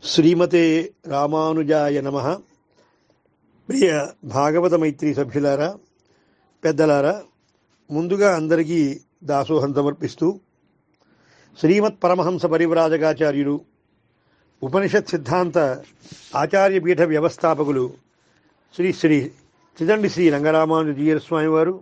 శ్రీమతే రామానుజాయ నమ ప్రియ భాగవత మైత్రి సభ్యులారా పెద్దలారా ముందుగా అందరికీ దాసోహం సమర్పిస్తూ శ్రీమత్ పరమహంస పరివ్రాజకాచార్యులు ఉపనిషత్ సిద్ధాంత ఆచార్యపీఠ వ్యవస్థాపకులు శ్రీ శ్రీ చిదండి శ్రీ రంగరామానుజీయ స్వామి వారు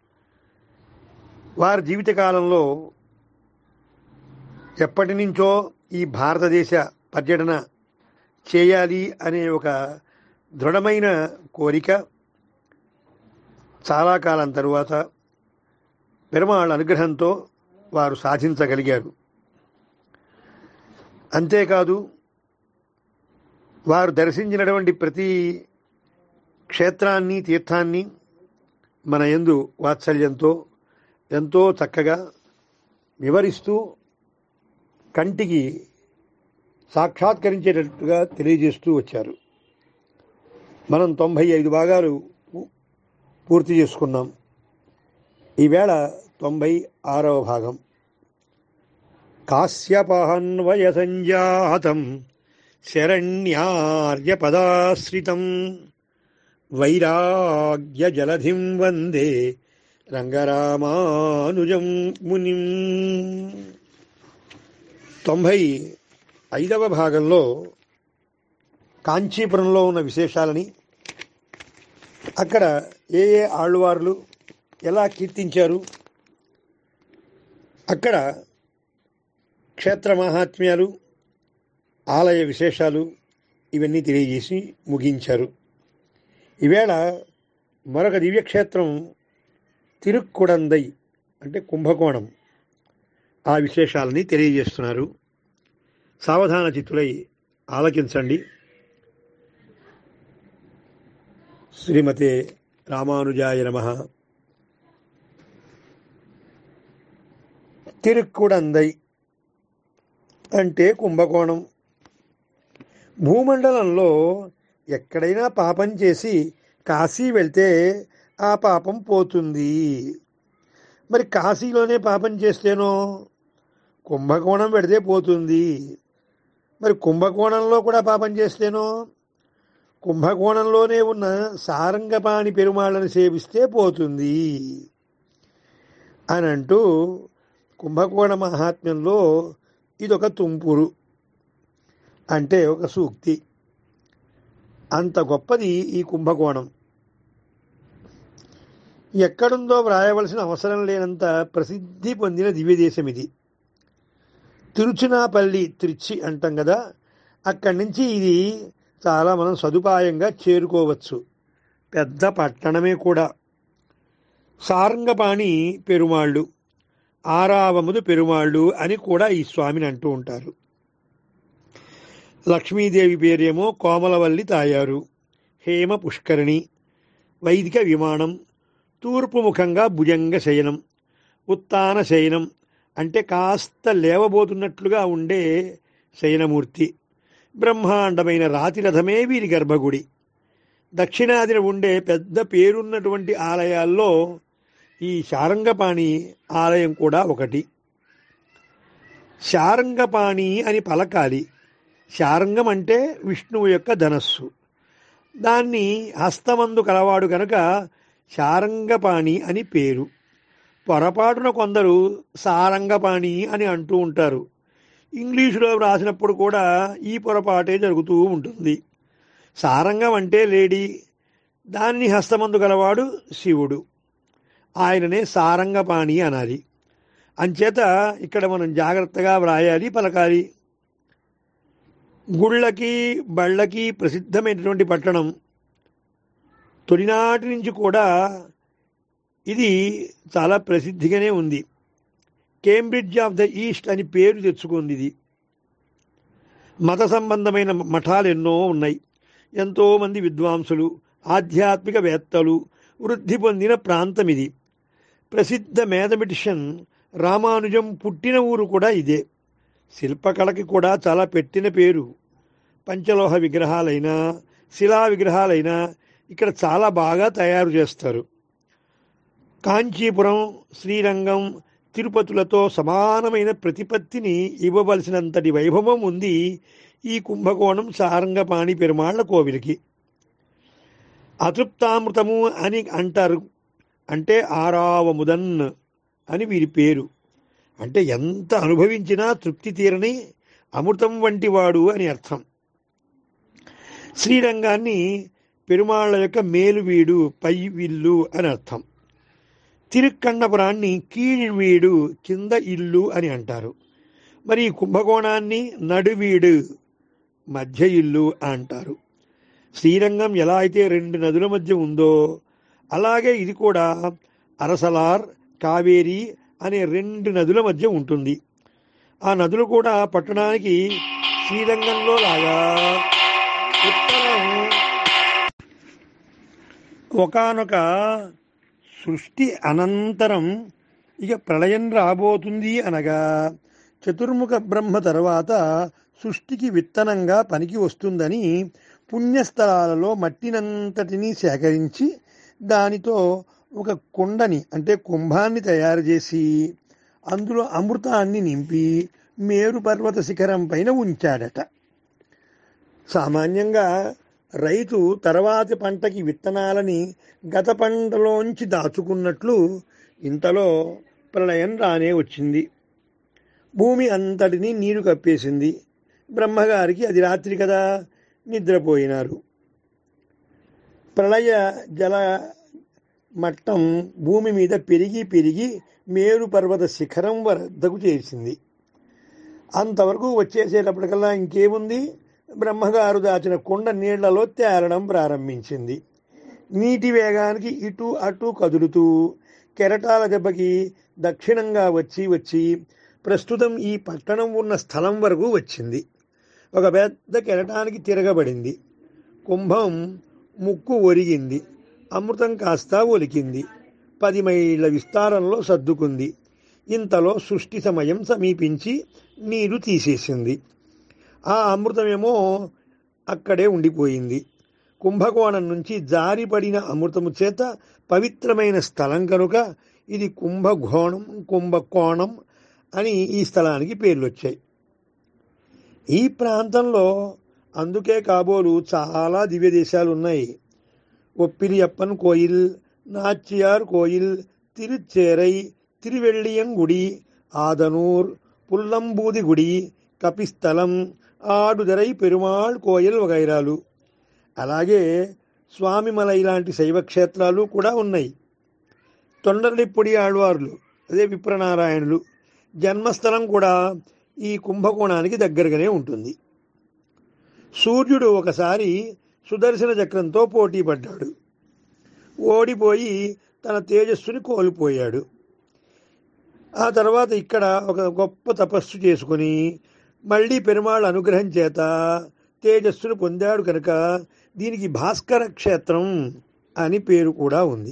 వారి జీవితకాలంలో ఎప్పటి నుంచో ఈ భారతదేశ పర్యటన చేయాలి అనే ఒక దృఢమైన కోరిక చాలా కాలం తరువాత పెరుమాళ్ళ అనుగ్రహంతో వారు సాధించగలిగారు అంతేకాదు వారు దర్శించినటువంటి ప్రతి క్షేత్రాన్ని తీర్థాన్ని మన యందు వాత్సల్యంతో ఎంతో చక్కగా వివరిస్తూ కంటికి సాక్షాత్కరించేటట్టుగా తెలియజేస్తూ వచ్చారు మనం తొంభై ఐదు భాగాలు పూ- పూర్తి చేసుకున్నాం ఈవేళ తొంభై ఆరవ భాగం కాశ్యపహన్వయ సంజాతం శరణ్యార్యపదాశ్రితం వైరాగ్య జలధిం వందే రంగరామానుజం మునిం తొంభై ఐదవ భాగంలో కాంచీపురంలో ఉన్న విశేషాలని అక్కడ ఏ ఏ ఆళ్ళవార్లు ఎలా కీర్తించారు అక్కడ క్షేత్ర మహాత్మ్యాలు ఆలయ విశేషాలు ఇవన్నీ తెలియజేసి ముగించారు ఈవేళ మరొక దివ్యక్షేత్రం తిరుక్కుడందై అంటే కుంభకోణం ఆ విశేషాలని తెలియజేస్తున్నారు సావధాన చిత్తులై ఆలకించండి శ్రీమతే రామానుజాయ నమ తిరుక్కుడందై అంటే కుంభకోణం భూమండలంలో ఎక్కడైనా పాపం చేసి కాశీ వెళ్తే ఆ పాపం పోతుంది మరి కాశీలోనే పాపం చేస్తేనో కుంభకోణం పెడితే పోతుంది మరి కుంభకోణంలో కూడా పాపం చేస్తేనో కుంభకోణంలోనే ఉన్న సారంగపాణి పెరుమాళ్ళని సేవిస్తే పోతుంది అని అంటూ కుంభకోణ మహాత్మ్యంలో ఇదొక తుంపురు అంటే ఒక సూక్తి అంత గొప్పది ఈ కుంభకోణం ఎక్కడుందో వ్రాయవలసిన అవసరం లేనంత ప్రసిద్ధి పొందిన దివ్యదేశం ఇది తిరుచునాపల్లి తిరుచి అంటాం కదా అక్కడి నుంచి ఇది చాలా మనం సదుపాయంగా చేరుకోవచ్చు పెద్ద పట్టణమే కూడా సారంగపాణి పెరుమాళ్ళు ఆరావముదు పెరుమాళ్ళు అని కూడా ఈ స్వామిని అంటూ ఉంటారు లక్ష్మీదేవి పేరేమో కోమలవల్లి తాయారు హేమ పుష్కరిణి వైదిక విమానం తూర్పు ముఖంగా భుజంగ శయనం ఉత్తాన శయనం అంటే కాస్త లేవబోతున్నట్లుగా ఉండే శయనమూర్తి బ్రహ్మాండమైన రాతిరథమే వీరి గర్భగుడి దక్షిణాదిన ఉండే పెద్ద పేరున్నటువంటి ఆలయాల్లో ఈ శారంగపాణి ఆలయం కూడా ఒకటి శారంగపాణి అని పలకాలి శారంగం అంటే విష్ణువు యొక్క ధనస్సు దాన్ని హస్తమందు కలవాడు కనుక శారంగపాణి అని పేరు పొరపాటున కొందరు సారంగపాణి అని అంటూ ఉంటారు ఇంగ్లీషులో వ్రాసినప్పుడు కూడా ఈ పొరపాటే జరుగుతూ ఉంటుంది సారంగం అంటే లేడీ దాన్ని హస్తమందు గలవాడు శివుడు ఆయననే సారంగపాణి అనాలి అంచేత ఇక్కడ మనం జాగ్రత్తగా వ్రాయాలి పలకాలి గుళ్ళకి బళ్ళకి ప్రసిద్ధమైనటువంటి పట్టణం తొలినాటి నుంచి కూడా ఇది చాలా ప్రసిద్ధిగానే ఉంది కేంబ్రిడ్జ్ ఆఫ్ ద ఈస్ట్ అని పేరు తెచ్చుకుంది ఇది మత సంబంధమైన మఠాలు ఎన్నో ఉన్నాయి ఎంతోమంది విద్వాంసులు ఆధ్యాత్మిక వేత్తలు వృద్ధి పొందిన ప్రాంతం ఇది ప్రసిద్ధ మేథమెటిషియన్ రామానుజం పుట్టిన ఊరు కూడా ఇదే శిల్పకళకి కూడా చాలా పెట్టిన పేరు పంచలోహ విగ్రహాలైనా శిలా విగ్రహాలైనా ఇక్కడ చాలా బాగా తయారు చేస్తారు కాంచీపురం శ్రీరంగం తిరుపతులతో సమానమైన ప్రతిపత్తిని ఇవ్వవలసినంతటి వైభవం ఉంది ఈ కుంభకోణం సారంగపాణి పెరుమాళ్ల కోవిలికి అతృప్తామృతము అని అంటారు అంటే ఆరావముదన్ అని వీరి పేరు అంటే ఎంత అనుభవించినా తృప్తి తీరని అమృతం వంటి వాడు అని అర్థం శ్రీరంగాన్ని పెరుమాళ్ల యొక్క మేలువీడు పై విల్లు అని అర్థం తిరుక్కన్నపురాన్ని కీழ்వీడు కింద ఇల్లు అని అంటారు మరి ఈ కుంభకోణాన్ని నడువీడు మధ్య ఇల్లు అంటారు శ్రీరంగం ఎలా అయితే రెండు నదుల మధ్య ఉందో అలాగే ఇది కూడా అరసలార్ కావేరి అనే రెండు నదుల మధ్య ఉంటుంది ఆ నదులు కూడా పట్టణానికి శ్రీరంగంలో లాగా ఉత్తరం ఒకనొక సృష్టి అనంతరం ఇక ప్రళయం రాబోతుంది అనగా చతుర్ముఖ బ్రహ్మ తర్వాత సృష్టికి విత్తనంగా పనికి వస్తుందని పుణ్యస్థలాలలో మట్టినంతటినీ సేకరించి దానితో ఒక కుండని అంటే కుంభాన్ని తయారు చేసి అందులో అమృతాన్ని నింపి మేరు పర్వత శిఖరం పైన ఉంచాడట సామాన్యంగా రైతు తర్వాతి పంటకి విత్తనాలని గత పంటలోంచి దాచుకున్నట్లు ఇంతలో ప్రళయం రానే వచ్చింది భూమి అంతటినీ నీరు కప్పేసింది బ్రహ్మగారికి అది రాత్రి కదా నిద్రపోయినారు ప్రళయ జల మట్టం భూమి మీద పెరిగి పెరిగి మేరు పర్వత శిఖరం వద్దకు చేసింది అంతవరకు వచ్చేసేటప్పటికల్లా ఇంకేముంది బ్రహ్మగారు దాచిన కొండ నీళ్లలో తేలడం ప్రారంభించింది నీటి వేగానికి ఇటు అటు కదులుతూ కెరటాల దెబ్బకి దక్షిణంగా వచ్చి వచ్చి ప్రస్తుతం ఈ పట్టణం ఉన్న స్థలం వరకు వచ్చింది ఒక పెద్ద కెరటానికి తిరగబడింది కుంభం ముక్కు ఒరిగింది అమృతం కాస్త ఒలికింది పది మైళ్ళ విస్తారంలో సర్దుకుంది ఇంతలో సృష్టి సమయం సమీపించి నీరు తీసేసింది ఆ అమృతమేమో అక్కడే ఉండిపోయింది కుంభకోణం నుంచి జారిపడిన అమృతము చేత పవిత్రమైన స్థలం కనుక ఇది కుంభకోణం కుంభకోణం అని ఈ స్థలానికి పేర్లు వచ్చాయి ఈ ప్రాంతంలో అందుకే కాబోలు చాలా దివ్య దేశాలు ఉన్నాయి ఒప్పిలియప్పన్ కోయిల్ నాச்சியார் கோயில் திருச்சேரை திருவெள்ளியங்குடி ஆதனூர் పుల్లంబూది గుడి కపిస్థలం ఆడుదరై పెరుమాళ్ కోయల్ వగైరాలు అలాగే స్వామిమల ఇలాంటి శైవ క్షేత్రాలు కూడా ఉన్నాయి తొండరలిప్పొడి ఆళ్వార్లు అదే విప్రనారాయణులు జన్మస్థలం కూడా ఈ కుంభకోణానికి దగ్గరగానే ఉంటుంది సూర్యుడు ఒకసారి సుదర్శన చక్రంతో పోటీ పడ్డాడు ఓడిపోయి తన తేజస్సుని కోల్పోయాడు ఆ తర్వాత ఇక్కడ ఒక గొప్ప తపస్సు చేసుకుని మళ్ళీ పెరుమాళ్ అనుగ్రహం చేత తేజస్సును పొందాడు కనుక దీనికి భాస్కర క్షేత్రం అని పేరు కూడా ఉంది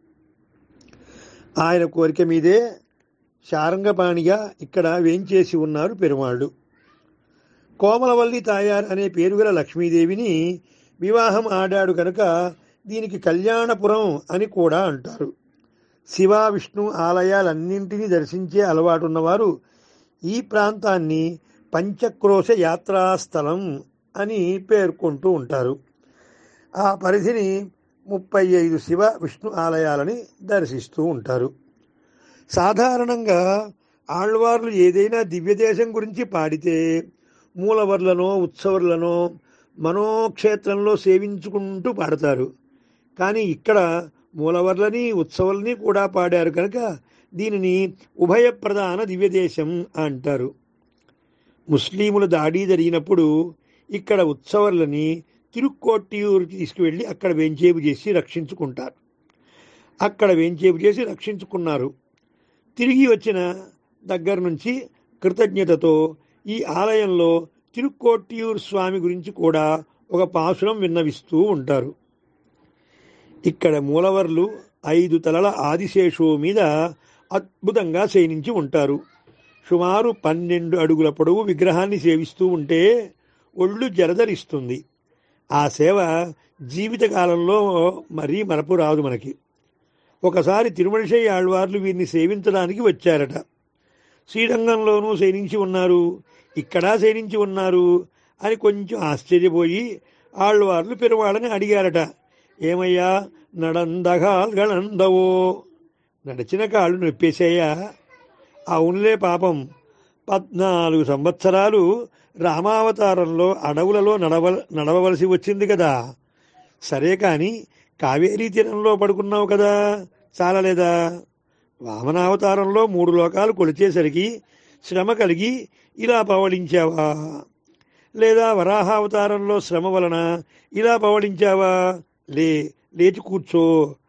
ఆయన కోరిక మీదే శారంగపాణిగా ఇక్కడ వేంచేసి ఉన్నారు పెరుమాళ్ళు కోమలవల్లి తాయార్ అనే పేరు గల లక్ష్మీదేవిని వివాహం ఆడాడు కనుక దీనికి కళ్యాణపురం అని కూడా అంటారు శివ విష్ణు ఆలయాలన్నింటినీ దర్శించే అలవాటున్నవారు ఈ ప్రాంతాన్ని పంచక్రోశ యాత్రాస్థలం అని పేర్కొంటూ ఉంటారు ఆ పరిధిని ముప్పై ఐదు శివ విష్ణు ఆలయాలని దర్శిస్తూ ఉంటారు సాధారణంగా ఆళ్వార్లు ఏదైనా దివ్యదేశం గురించి పాడితే మూలవర్లనో ఉత్సవర్లనో మనోక్షేత్రంలో సేవించుకుంటూ పాడతారు కానీ ఇక్కడ మూలవర్లని ఉత్సవాలని కూడా పాడారు కనుక దీనిని ఉభయ ప్రధాన దివ్యదేశం అంటారు ముస్లింల దాడి జరిగినప్పుడు ఇక్కడ ఉత్సవర్లని తిరుక్కోట్టియూరుకి తీసుకువెళ్ళి అక్కడ వెంచేపు చేసి రక్షించుకుంటారు అక్కడ వెంచేపు చేసి రక్షించుకున్నారు తిరిగి వచ్చిన దగ్గర నుంచి కృతజ్ఞతతో ఈ ఆలయంలో తిరుక్కోట్టియూరు స్వామి గురించి కూడా ఒక పాసురం విన్నవిస్తూ ఉంటారు ఇక్కడ మూలవర్లు ఐదు తలల ఆదిశేషు మీద అద్భుతంగా శయనించి ఉంటారు సుమారు పన్నెండు అడుగుల పొడవు విగ్రహాన్ని సేవిస్తూ ఉంటే ఒళ్ళు జరదరిస్తుంది ఆ సేవ జీవితకాలంలో మరీ మరపు రాదు మనకి ఒకసారి తిరుమలశై ఆళ్వార్లు వీరిని సేవించడానికి వచ్చారట శ్రీరంగంలోనూ శయనించి ఉన్నారు ఇక్కడా శయనించి ఉన్నారు అని కొంచెం ఆశ్చర్యపోయి ఆళ్వార్లు పెరుమాళని అడిగారట ఏమయ్యా నడందగాల్గళందవో నడిచిన కాళ్ళు నొప్పేశాయా అవునులే పాపం పద్నాలుగు సంవత్సరాలు రామావతారంలో అడవులలో నడవ నడవవలసి వచ్చింది కదా సరే కాని కావేరీ తీరంలో పడుకున్నావు కదా చాలలేదా వామనావతారంలో మూడు లోకాలు కొలిచేసరికి శ్రమ కలిగి ఇలా పవళించావా లేదా వరాహావతారంలో శ్రమ వలన ఇలా పవళించావా లే లేచి కూర్చో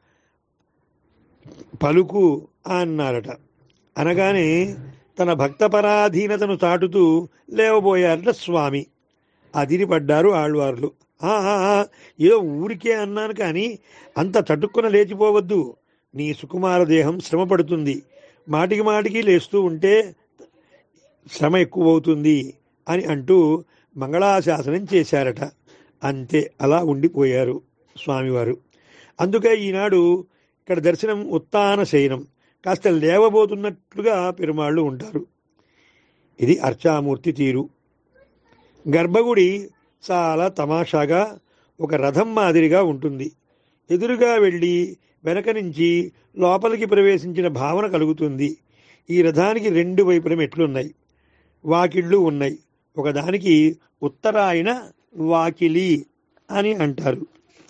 పలుకు అన్నారట అనగానే తన భక్త పరాధీనతను చాటుతూ లేవబోయారట స్వామి అదిరిపడ్డారు ఆళ్వార్లు "ఆ, ఆ, ఆ, ఏదో ఊరికే అన్నాను కానీ అంత చటుక్కున లేచిపోవద్దు నీ సుకుమార దేహం శ్రమ పడుతుంది మాటికి మాటికి లేస్తూ ఉంటే శ్రమ ఎక్కువవుతుంది అని అంటూ మంగళాశాసనం చేశారట అంతే అలా ఉండిపోయారు స్వామివారు అందుకే ఈనాడు ఇక్కడ దర్శనం ఉత్తాన శయనం కాస్త లేవబోతున్నట్లుగా పెరుమాళ్ళు ఉంటారు ఇది అర్చామూర్తి తీరు గర్భగుడి చాలా తమాషాగా ఒక రథం మాదిరిగా ఉంటుంది ఎదురుగా వెళ్ళి వెనక నుంచి లోపలికి ప్రవేశించిన భావన కలుగుతుంది ఈ రథానికి రెండు వైపుల మెట్లున్నాయి వాకిళ్ళు ఉన్నాయి ఒకదానికి ఉత్తరాయణ వాకిలి అని అంటారు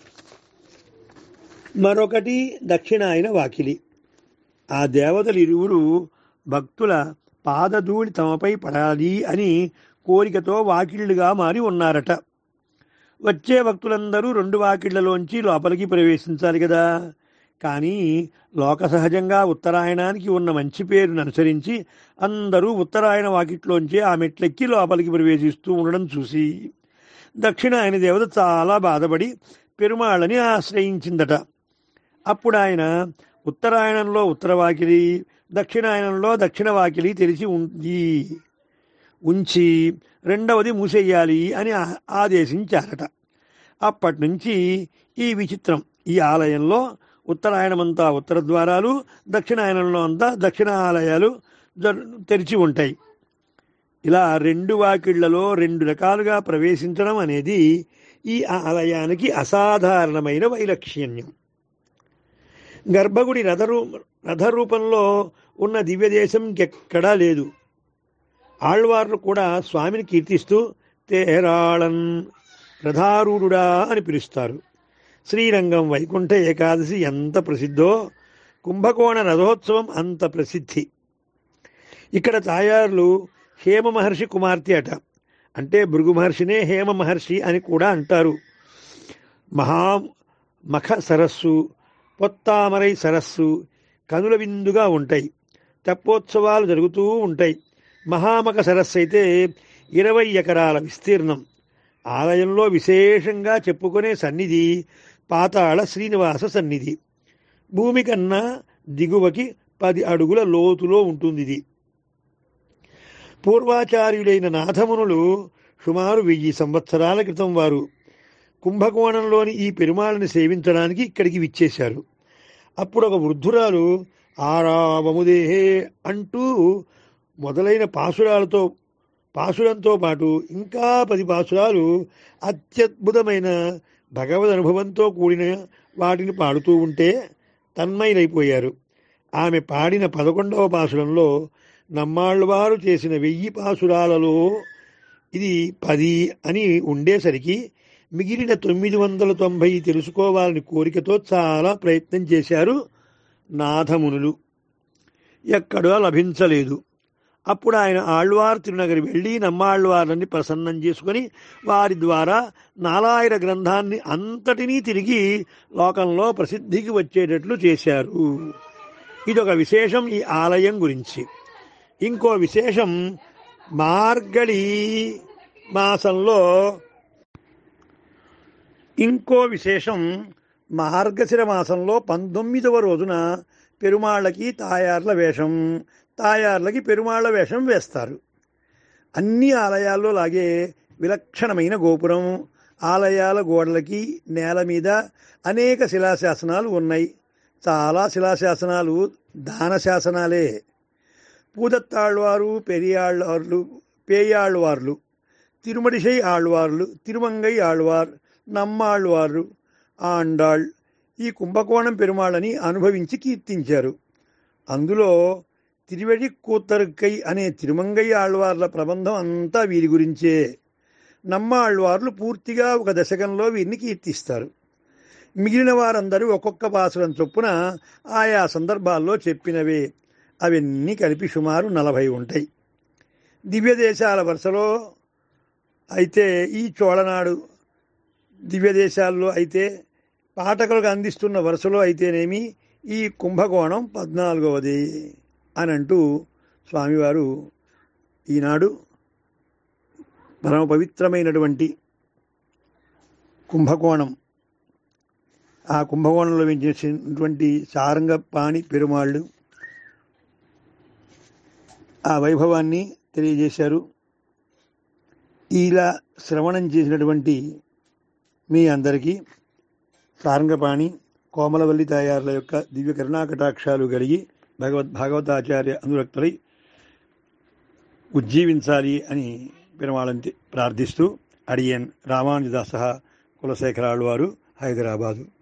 మరొకటి దక్షిణాయన వాకిలి ఆ దేవతలు ఇరువురు భక్తుల పాదధూళి తమపై పడాలి అని కోరికతో వాకిళ్లుగా మారి ఉన్నారట వచ్చే భక్తులందరూ రెండు వాకిళ్లలోంచి లోపలికి ప్రవేశించాలి కదా కానీ లోక సహజంగా ఉత్తరాయణానికి ఉన్న మంచి పేరును అనుసరించి అందరూ ఉత్తరాయణ వాకిట్లోంచి ఆ మెట్లెక్కి లోపలికి ప్రవేశిస్తూ ఉండడం చూసి దక్షిణాయన దేవత చాలా బాధపడి పెరుమాళ్ళని ఆశ్రయించిందట అప్పుడు ఆయన ఉత్తరాయణంలో ఉత్తర వాకిలి దక్షిణాయనంలో దక్షిణ వాకిలి తెరిచి ఉంది ఉంచి రెండవది మూసేయాలి అని ఆ- ఆదేశించారట అప్పటి నుంచి ఈ విచిత్రం ఈ ఆలయంలో ఉత్తరాయణమంతా ఉత్తర ద్వారాలు దక్షిణాయనంలో అంతా దక్షిణ ఆలయాలు జర్- తెరిచి ఉంటాయి ఇలా రెండు వాకిళ్లలో రెండు రకాలుగా ప్రవేశించడం అనేది ఈ ఆలయానికి అసాధారణమైన వైలక్షణ్యం గర్భగుడి రథరూ రథరూపంలో ఉన్న దివ్యదేశం ఇంకెక్కడా లేదు ఆళ్వార్లు కూడా స్వామిని కీర్తిస్తూ తేరాళన్ రథారూఢుడా అని పిలుస్తారు శ్రీరంగం వైకుంఠ ఏకాదశి ఎంత ప్రసిద్ధో కుంభకోణ రథోత్సవం అంత ప్రసిద్ధి ఇక్కడ తాయారులు హేమ మహర్షి కుమార్తె అట అంటే భృగు మహర్షినే హేమ మహర్షి అని కూడా అంటారు మహా మఖ సరస్సు పొత్తామరై సరస్సు కనుల విందుగా ఉంటాయి తెప్పోత్సవాలు జరుగుతూ ఉంటాయి మహామక సరస్సు అయితే ఇరవై ఎకరాల విస్తీర్ణం ఆలయంలో విశేషంగా చెప్పుకునే సన్నిధి పాతాళ శ్రీనివాస సన్నిధి భూమి కన్నా దిగువకి పది అడుగుల లోతులో ఉంటుంది ఇది పూర్వాచార్యులైన నాథమునులు సుమారు వెయ్యి సంవత్సరాల క్రితం వారు కుంభకోణంలోని ఈ పెరుమాళని సేవించడానికి ఇక్కడికి విచ్చేశారు అప్పుడు ఒక వృద్ధురాలు ఆరావముదేహే అంటూ మొదలైన పాసురాలతో పాసురంతో పాటు ఇంకా పది పాసురాలు అత్యద్భుతమైన భగవద్ అనుభవంతో కూడిన వాటిని పాడుతూ ఉంటే తన్మయులైపోయారు ఆమె పాడిన పదకొండవ పాసురంలో నమ్మాళ్ళవారు చేసిన వెయ్యి పాసురాలలో ఇది పది అని ఉండేసరికి మిగిలిన తొమ్మిది వందల తొంభై తెలుసుకోవాలని కోరికతో చాలా ప్రయత్నం చేశారు నాథమునులు ఎక్కడా లభించలేదు అప్పుడు ఆయన ఆళ్వార్ తిరునగరి వెళ్ళి నమ్మాళ్వార్లని ప్రసన్నం చేసుకుని వారి ద్వారా నాలాయిర గ్రంథాన్ని అంతటినీ తిరిగి లోకంలో ప్రసిద్ధికి వచ్చేటట్లు చేశారు ఇదొక విశేషం ఈ ఆలయం గురించి ఇంకో విశేషం మార్గళి మాసంలో ఇంకో విశేషం మార్గశిర మాసంలో పంతొమ్మిదవ రోజున పెరుమాళ్ళకి తాయార్ల వేషం తాయార్లకి పెరుమాళ్ళ వేషం వేస్తారు అన్ని ఆలయాల్లో లాగే విలక్షణమైన గోపురం ఆలయాల గోడలకి నేల మీద అనేక శిలాశాసనాలు ఉన్నాయి చాలా శిలాశాసనాలు దాన శాసనాలే పూదత్తాళ్వారు పెరియాళ్ళవార్లు పేయాళ్ళవార్లు తిరుమడిశై ఆళ్వార్లు తిరుమంగై ఆళ్వార్ నమ్మాళ్వారు ఆండాళ్ ఈ కుంభకోణం పెరుమాళని అనుభవించి కీర్తించారు అందులో తిరువడి కూతరుకై అనే తిరుమంగై ఆళ్వార్ల ప్రబంధం అంతా వీరి గురించే నమ్మ ఆళ్వార్లు పూర్తిగా ఒక దశకంలో వీరిని కీర్తిస్తారు మిగిలిన వారందరూ ఒక్కొక్క పాసురం చొప్పున ఆయా సందర్భాల్లో చెప్పినవే అవన్నీ కలిపి సుమారు నలభై ఉంటాయి దివ్య దేశాల వరుసలో అయితే ఈ చోళనాడు దివ్య దేశాల్లో అయితే పాఠకులకు అందిస్తున్న వరుసలో అయితేనేమి ఈ కుంభకోణం పద్నాలుగవది అని అంటూ స్వామివారు ఈనాడు పరమ పవిత్రమైనటువంటి కుంభకోణం ఆ కుంభకోణంలో వెంచినటువంటి సారంగ పాణి పెరుమాళ్ళు ఆ వైభవాన్ని తెలియజేశారు ఇలా శ్రవణం చేసినటువంటి మీ అందరికీ సారంగపాణి కోమలవల్లి తాయారుల యొక్క దివ్య కరుణాకటాక్షాలు కలిగి భగవద్ భాగవతాచార్య అనురక్తులై ఉజ్జీవించాలి అని పెరుమాళంతి ప్రార్థిస్తూ అడియన్ రామానుజదాస కులశేఖరాళ్ళు వారు హైదరాబాదు